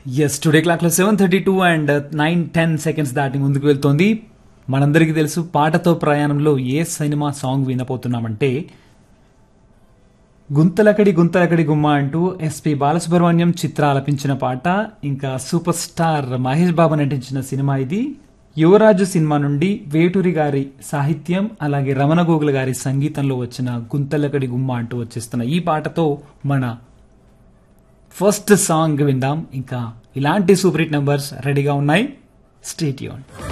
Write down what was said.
yes today clock లో seven thirty two and nine ten seconds దాటి ముందుకు వెళ్తోంది మనందరికీ తెలుసు పాటతో ప్రయాణంలో ఏ సినిమా సాంగ్ వినపోతున్నామంటే గుంతలకడి గుంతలకడి గుమ్మ అంటూ ఎస్పి బాలసుబ్రహ్మణ్యం చిత్ర ఆలపించిన పాట ఇంకా సూపర్ స్టార్ మహేష్ బాబు నటించిన సినిమా ఇది యువరాజు సినిమా నుండి వేటూరి గారి సాహిత్యం అలాగే రమణ గోగుల గారి సంగీతంలో వచ్చిన గుంతలకడి గుమ్మ అంటూ వచ్చేస్తున్న ఈ పాటతో మన ఫస్ట్ సాంగ్ విందాం ఇంకా ఇలాంటి సూపర్ హిట్ నెంబర్స్ రెడీగా ఉన్నాయి స్టేట్ యూన్